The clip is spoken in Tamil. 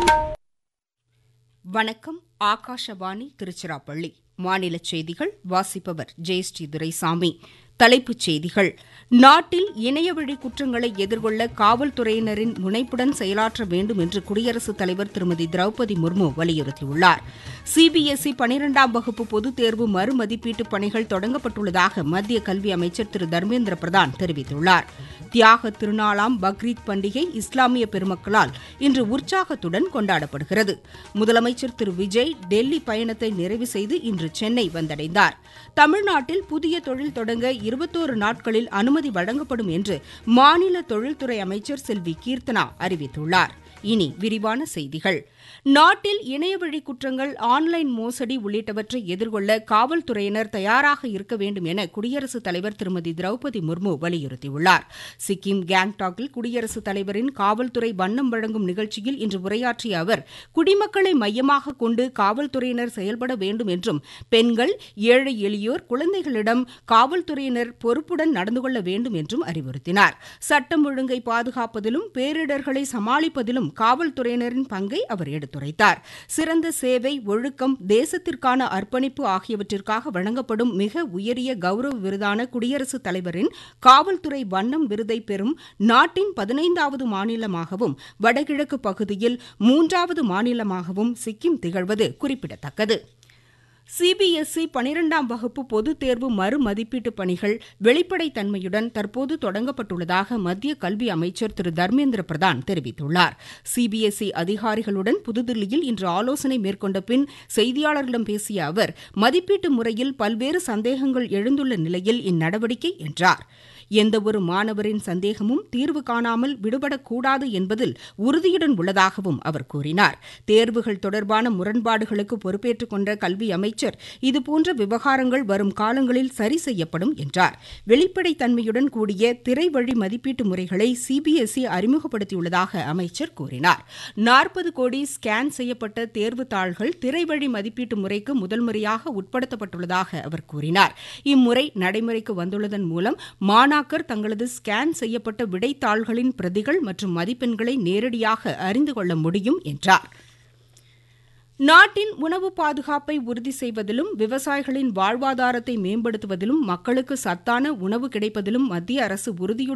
வணக்கம் ஆகாஷவாணி திருச்சிராப்பள்ளி மாநில செய்திகள் வாசிப்பவர் ஜெயஸ்ரீ துரைசாமி தலைப்புச் செய்திகள் நாட்டில் இணையவழி குற்றங்களை எதிர்கொள்ள காவல்துறையினரின் முனைப்புடன் செயலாற்ற வேண்டும் என்று குடியரசுத் தலைவர் திருமதி திரௌபதி முர்மு வலியுறுத்தியுள்ளார் சிபிஎஸ்இ பனிரெண்டாம் வகுப்பு பொதுத் தேர்வு மறுமதிப்பீட்டு பணிகள் தொடங்கப்பட்டுள்ளதாக மத்திய கல்வி அமைச்சர் திரு தர்மேந்திர பிரதான் தெரிவித்துள்ளார் தியாக திருநாளாம் பக்ரீத் பண்டிகை இஸ்லாமிய பெருமக்களால் இன்று உற்சாகத்துடன் கொண்டாடப்படுகிறது முதலமைச்சர் திரு விஜய் டெல்லி பயணத்தை நிறைவு செய்து இன்று சென்னை வந்தடைந்தார் தமிழ்நாட்டில் புதிய தொழில் தொடங்க இருபத்தோரு நாட்களில் அனுமதி வழங்கப்படும் என்று மாநில தொழில்துறை அமைச்சர் செல்வி கீர்த்தனா அறிவித்துள்ளார் இனி விரிவான செய்திகள் நாட்டில் இணையவழி குற்றங்கள் ஆன்லைன் மோசடி உள்ளிட்டவற்றை எதிர்கொள்ள காவல்துறையினர் தயாராக இருக்க வேண்டும் என குடியரசுத் தலைவர் திருமதி திரௌபதி முர்மு வலியுறுத்தியுள்ளார் சிக்கிம் கேங்டாக்கில் குடியரசுத் தலைவரின் காவல்துறை வண்ணம் வழங்கும் நிகழ்ச்சியில் இன்று உரையாற்றிய அவர் குடிமக்களை மையமாக கொண்டு காவல்துறையினர் செயல்பட வேண்டும் என்றும் பெண்கள் ஏழை எளியோர் குழந்தைகளிடம் காவல்துறையினர் பொறுப்புடன் நடந்து கொள்ள வேண்டும் என்றும் அறிவுறுத்தினார் சட்டம் ஒழுங்கை பாதுகாப்பதிலும் பேரிடர்களை சமாளிப்பதிலும் காவல்துறையினரின் பங்கை அவர் எடுத்துரைத்தார் சிறந்த சேவை ஒழுக்கம் தேசத்திற்கான அர்ப்பணிப்பு ஆகியவற்றிற்காக வழங்கப்படும் மிக உயரிய கௌரவ விருதான குடியரசுத் தலைவரின் காவல்துறை வண்ணம் விருதை பெறும் நாட்டின் பதினைந்தாவது மாநிலமாகவும் வடகிழக்கு பகுதியில் மூன்றாவது மாநிலமாகவும் சிக்கிம் திகழ்வது குறிப்பிடத்தக்கது சிபிஎஸ்இ பனிரெண்டாம் வகுப்பு பொதுத் தேர்வு மறுமதிப்பீட்டு பணிகள் வெளிப்படைத்தன்மையுடன் தற்போது தொடங்கப்பட்டுள்ளதாக மத்திய கல்வி அமைச்சர் திரு தர்மேந்திர பிரதான் தெரிவித்துள்ளார் சிபிஎஸ்இ அதிகாரிகளுடன் புதுதில்லியில் இன்று ஆலோசனை மேற்கொண்ட பின் செய்தியாளர்களிடம் பேசிய அவர் மதிப்பீட்டு முறையில் பல்வேறு சந்தேகங்கள் எழுந்துள்ள நிலையில் இந்நடவடிக்கை என்றார் எந்தவொரு மாணவரின் சந்தேகமும் தீர்வு காணாமல் விடுபடக்கூடாது என்பதில் உறுதியுடன் உள்ளதாகவும் அவர் கூறினார் தேர்வுகள் தொடர்பான முரண்பாடுகளுக்கு பொறுப்பேற்றுக் கொண்ட கல்வி அமைச்சர் இதுபோன்ற விவகாரங்கள் வரும் காலங்களில் சரி செய்யப்படும் என்றார் வெளிப்படைத்தன்மையுடன் கூடிய திரைவழி மதிப்பீட்டு முறைகளை சிபிஎஸ்இ அறிமுகப்படுத்தியுள்ளதாக அமைச்சர் கூறினார் நாற்பது கோடி ஸ்கேன் செய்யப்பட்ட தேர்வு தாள்கள் திரைவழி மதிப்பீட்டு முறைக்கு முதல் முறையாக உட்படுத்தப்பட்டுள்ளதாக அவர் கூறினார் இம்முறை நடைமுறைக்கு வந்துள்ளதன் மூலம் மாணாக்கர் தங்களது ஸ்கேன் செய்யப்பட்ட விடைத்தாள்களின் பிரதிகள் மற்றும் மதிப்பெண்களை நேரடியாக அறிந்து கொள்ள முடியும் என்றார் நாட்டின் உணவு பாதுகாப்பை உறுதி செய்வதிலும் விவசாயிகளின் வாழ்வாதாரத்தை மேம்படுத்துவதிலும் மக்களுக்கு சத்தான உணவு கிடைப்பதிலும் மத்திய அரசு உறுதியுடன்